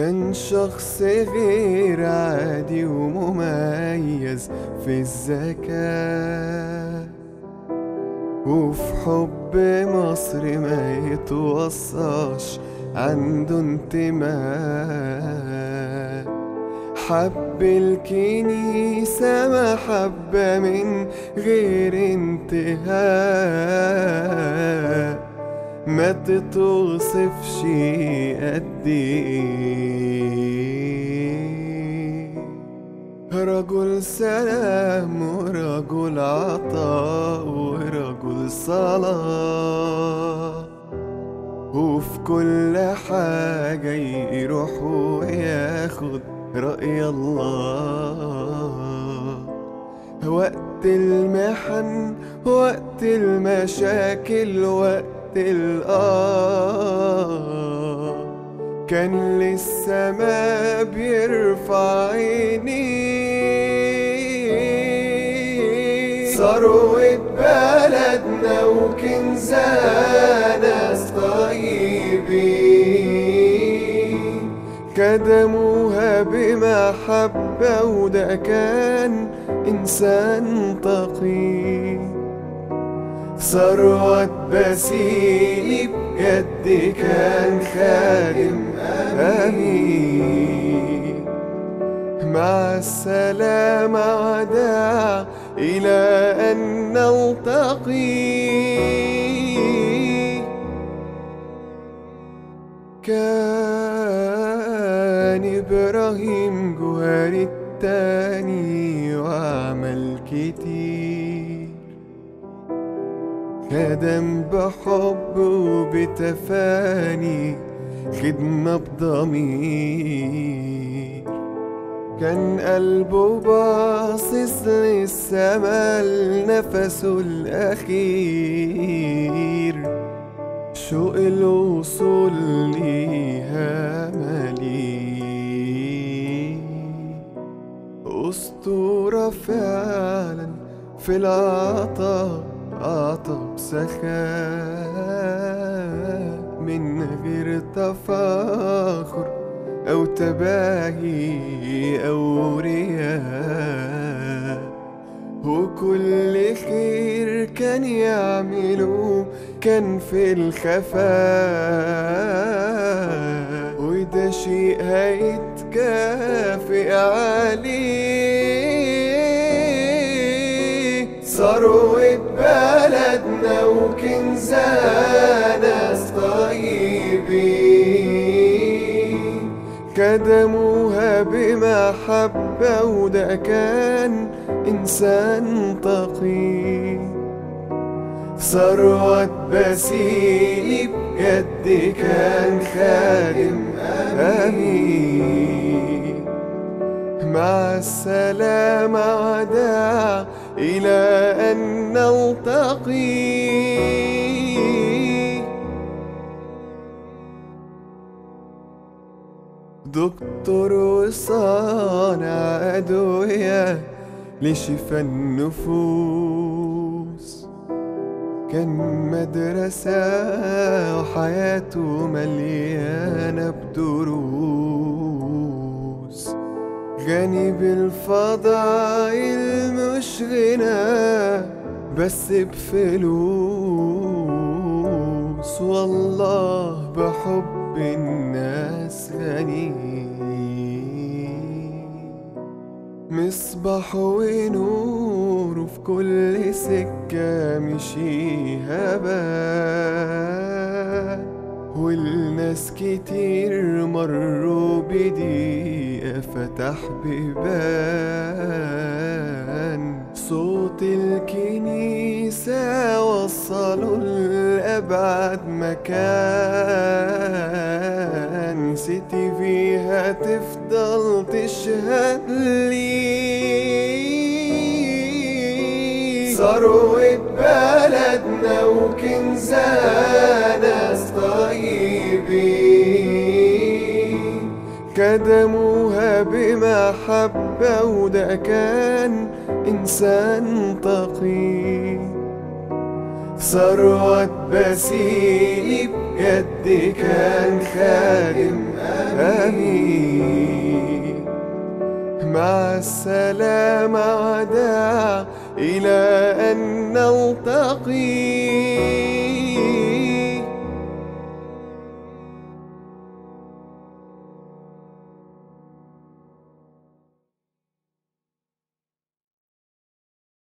كان شخص غير عادي ومميز في الذكاء وفي حب مصر ما يتوصاش عنده انتماء حب الكنيسة محبة من غير انتهاء ما تتوصفش قد ايه رجل سلام ورجل عطاء ورجل صلاة وفي كل حاجة يروح وياخد رأي الله وقت المحن وقت المشاكل وقت الآه كان لسه ما بيرفع عينيه ثروة بلدنا وكنزها ناس طيبين كدموها بمحبة وده كان إنسان تقي ثروة بسيلي بجد كان خادم أمين مع السلامة وداع إلى أن نلتقي كان إبراهيم جوهري التاني وعمل كتير خدم بحب وبتفاني خدمة بضمير كان قلبه باصص للسما لنفسه الأخير شوق الوصول ليها مليء أسطورة فعلا في العطاء عطا بسخاء من غير تفاخر أو تباهي أو رياء وكل خير كان يعمله كان في الخفاء وده شيء هيتكافئ عليه ثروة بلدنا وكنزها ناس طيبين كدموها بمحبة وده كان إنسان تقي ثروة بسيلي بجد كان خادم أمين مع السلامة وداع إلى أن نلتقي دكتور وصانع أدوية لشفاء النفوس كان مدرسة وحياته مليانة بدروس غني بالفضائل مش غنى بس بفلوس والله بحب الناس غني مصباح ونور في كل سكة مشيها بان والناس كتير مروا بدقيقة فتح بيبان صوت الكنيسة وصلوا لأبعد مكان سيتي فيها تفضل تشهد لي ثروة بلدنا وكنزها ناس طيبين كدموها بمحبة وده كان إنسان تقي ثروة بسيلي بجد كان خادم أمين مع السلامة وداع إلى أن نلتقي